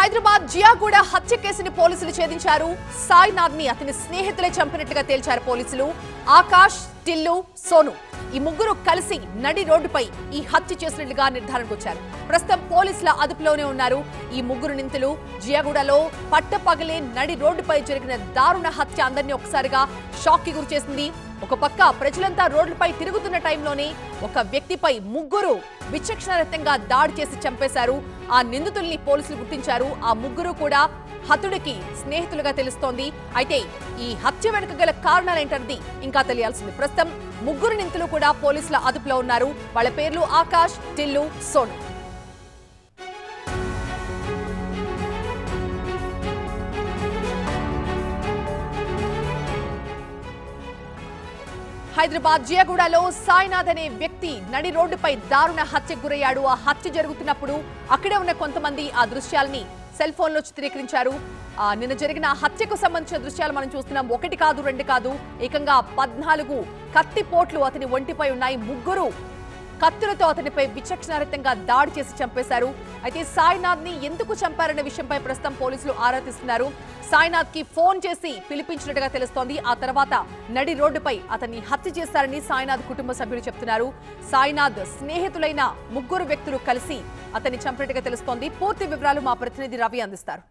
హైదరాబాద్ జియాగూడ హత్య కేసుని పోలీసులు ఛేదించారు సాయినాథ్ ని అతని స్నేహితులే చంపినట్లుగా తేల్చారు పోలీసులు ఆకాష్ టిల్లు సోను ఈ ముగ్గురు కలిసి నడి రోడ్డుపై ఈ హత్య చేసినట్లుగా నిర్ధారణకు వచ్చారు ప్రస్తుతం పోలీసుల అదుపులోనే ఉన్నారు ఈ ముగ్గురు నిందితులు జియాగూడలో పట్టపగలే నడి రోడ్డుపై జరిగిన దారుణ హత్య అందరినీ ఒకసారిగా షాక్ కి గురిచేసింది ఒక పక్క ప్రజలంతా రోడ్లపై తిరుగుతున్న టైంలోనే ఒక వ్యక్తిపై ముగ్గురు విచక్షణరహితంగా దాడి చేసి చంపేశారు ఆ నిందితుల్ని పోలీసులు గుర్తించారు ఆ ముగ్గురు కూడా హతుడికి స్నేహితులుగా తెలుస్తోంది అయితే ఈ హత్య వెనుక గల కారణాలేంటన్నది ఇంకా తెలియాల్సింది ప్రస్తుతం ముగ్గురు నిందితులు కూడా పోలీసుల అదుపులో ఉన్నారు వాళ్ళ పేర్లు ఆకాష్ టిల్లు సోను హైదరాబాద్ జియాగూడలో సాయినాథ్ అనే వ్యక్తి నడి రోడ్డుపై దారుణ హత్యకు గురయ్యాడు ఆ హత్య జరుగుతున్నప్పుడు అక్కడే ఉన్న కొంతమంది ఆ దృశ్యాలని సెల్ ఫోన్లో చిత్రీకరించారు ఆ, నిన్న జరిగిన హత్యకు సంబంధించిన దృశ్యాలు మనం చూస్తున్నాం ఒకటి కాదు రెండు కాదు ఏకంగా పద్నాలుగు కత్తిపోట్లు అతని ఒంటిపై ఉన్నాయి ముగ్గురు కత్తులతో అతనిపై విచక్షణారహితంగా దాడి చేసి చంపేశారు అయితే సాయినాథ్ ని ఎందుకు చంపారనే విషయంపై ప్రస్తుతం పోలీసులు ఆరా తీస్తున్నారు సాయినాథ్ కి ఫోన్ చేసి పిలిపించినట్టుగా తెలుస్తోంది ఆ తర్వాత నడి రోడ్డుపై అతన్ని హత్య చేశారని సాయినాథ్ కుటుంబ సభ్యులు చెప్తున్నారు సాయినాథ్ స్నేహితులైన ముగ్గురు వ్యక్తులు కలిసి అతన్ని చంపినట్టుగా తెలుస్తోంది పూర్తి వివరాలు మా ప్రతినిధి రవి అందిస్తారు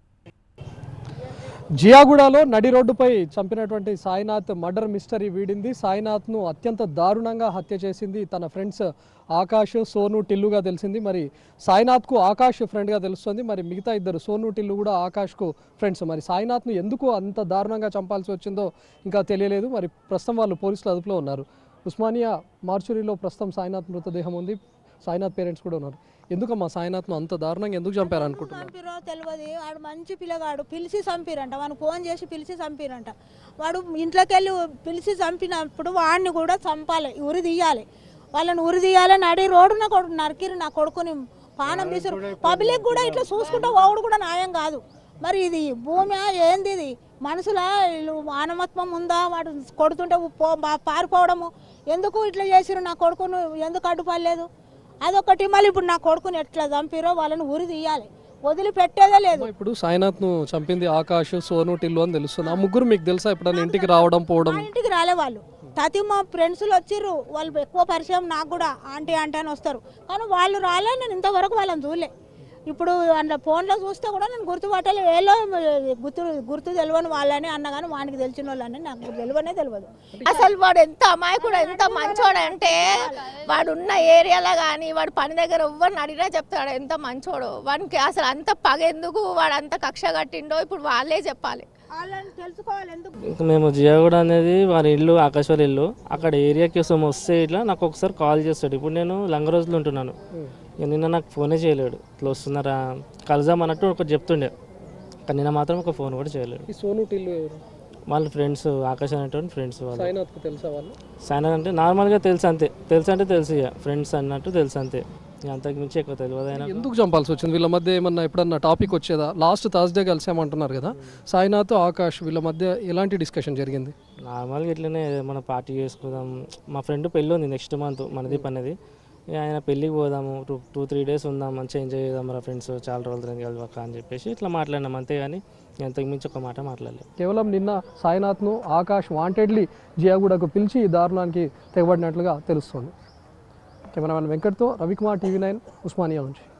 జియాగూడలో నడి రోడ్డుపై చంపినటువంటి సాయినాథ్ మర్డర్ మిస్టరీ వీడింది సాయినాథ్ను అత్యంత దారుణంగా హత్య చేసింది తన ఫ్రెండ్స్ ఆకాష్ సోను టిల్లుగా తెలిసింది మరి సాయినాథ్కు ఆకాష్ ఫ్రెండ్గా తెలుస్తుంది మరి మిగతా ఇద్దరు సోను టిల్లు కూడా ఆకాష్కు ఫ్రెండ్స్ మరి సాయినాథ్ను ఎందుకు అంత దారుణంగా చంపాల్సి వచ్చిందో ఇంకా తెలియలేదు మరి ప్రస్తుతం వాళ్ళు పోలీసులు అదుపులో ఉన్నారు ఉస్మానియా మార్చురీలో ప్రస్తుతం సాయినాథ్ మృతదేహం ఉంది సాయినాథ్ పేరెంట్స్ కూడా ఉన్నారు ఎందుకమ్మా సాయినాథ్ను అంత దారుణంగా ఎందుకు చంపారు అనుకుంటున్నారు చంపిరో తెలియదు వాడు మంచి పిల్లగాడు పిలిచి చంపిరంట వాడిని ఫోన్ చేసి పిలిచి చంపిరంట వాడు ఇంట్లోకి వెళ్ళి పిలిచి చంపినప్పుడు వాడిని కూడా చంపాలి ఉరి తీయాలి వాళ్ళని ఉరి తీయాలి నడి రోడ్డున కొడు నరికిరు నా కొడుకుని పానం తీసిరు పబ్లిక్ కూడా ఇట్లా చూసుకుంటా వాడు కూడా న్యాయం కాదు మరి ఇది భూమి ఏంది ఇది మనుషుల వీళ్ళు మానవత్వం ఉందా వాడు కొడుతుంటే పో- బా- పారిపోవడము ఎందుకు ఇట్లా చేసిరు నా కొడుకును ఎందుకు అడ్డుపడలేదు అదొకటి మళ్ళీ ఇప్పుడు నా కొడుకుని ఎట్లా చంపిరో వాళ్ళని ఉరి తీయాలి వదిలిపెట్టేదే లేదు అమ్మా, ఇప్పుడు సాయినాథ్ను చంపింది ఆకాష్ సోను టిల్లు అని తెలుస్తుంది ఆ ముగ్గురు మీకు తెలుసా ఎప్పుడైనా ఇంటికి రావడం పోవడం మా ఇంటికి రాలే వాళ్ళు తతి మా ఫ్రెండ్స్లు వచ్చిర్రు వాళ్ళు ఎక్కువ పరిచయం నాకు కూడా ఆంటీ ఆంటీ అని వస్తారు కానీ వాళ్ళు రాలే నేను ఇంతవరకు వాళ్ళని చూడలే ఇప్పుడు అందులో ఫోన్లో చూస్తే కూడా నేను గుర్తుపట్టాలి ఏలో గుర్తు గుర్తు తెలియని వాళ్ళని అన్న కానీ వానికి తెలిసిన వాళ్ళని నాకు తెలియనే తెలియదు అసలు వాడు ఎంత అమాయకుడు ఎంత మంచోడు అంటే వాడు ఉన్న ఏరియాలో కానీ వాడు పని దగ్గర ఎవ్వరిని అడిగినా చెప్తాడు ఎంత మంచోడు వానికి అసలు అంత పగ ఎందుకు వాడు అంత కక్ష కట్టిండో ఇప్పుడు వాళ్ళే చెప్పాలి వాళ్ళని తెలుసుకోవాలి ఎందుకు ఇంకా మేము జియాగూడ అనేది వారి ఇల్లు ఆకాశ్వరి ఇల్లు అక్కడ ఏరియా కోసం వస్తే ఇట్లా నాకు ఒకసారి కాల్ చేస్తాడు ఇప్పుడు నేను లంగ రోజులు ఉంటున్నాను ఇక నిన్న నాకు ఫోనే చేయలేడు ఇట్లా వస్తున్నారా కలుద్దాం అన్నట్టు ఒకటి చెప్తుండే కానీ నిన్న మాత్రం ఒక ఫోన్ కూడా చేయలేడు ఈ సోను టిల్లు ఎవరు వాళ్ళ ఫ్రెండ్స్ ఆకాశ్ అనేటువంటి ఫ్రెండ్స్ వాళ్ళు సాయినాథ్కు తెలుసా వాళ్ళు సైనా అంటే నార్మల్గా తెలుసు అంతే తెలుసు అంటే తెలుసు ఇక ఫ్రెండ్స్ అన్నట్టు తెలుసు అంతే ఇక అంతకు మించి ఎక్కువ తెలియదు అయినా ఎందుకు చంపాల్సి వచ్చింది వీళ్ళ మధ్య ఏమన్నా ఎప్పుడన్నా టాపిక్ వచ్చేదా లాస్ట్ థర్స్డే కలిసామంటున్నారు కదా సాయినాథ్ ఆకాష్ వీళ్ళ మధ్య ఎలాంటి డిస్కషన్ జరిగింది నార్మల్గా ఇట్లనే మన పార్టీ చేసుకుందాం మా ఫ్రెండ్ పెళ్ళి ఉంది నెక్స్ట్ మంత్ మనదీప్ అనేది ఇక ఆయన పెళ్ళికి పోదాము టూ టూ త్రీ డేస్ ఉందాం మంచిగా ఎంజాయ్ చేద్దాం మన ఫ్రెండ్స్ చాలా రోజులు కలవక అని చెప్పేసి ఇట్లా మాట్లాడినాం అంతేగాని ఎంతకు మించి ఒక మాట మాట్లాడలేదు కేవలం నిన్న సాయినాథ్ను ఆకాష్ వాంటెడ్లీ జియాగూడకు పిలిచి ఈ దారుణానికి తెగబడినట్లుగా తెలుస్తుంది కెమెరామెన్ వెంకట్తో రవికుమార్ టీవీ నైన్ ఉస్మానియా నుంచి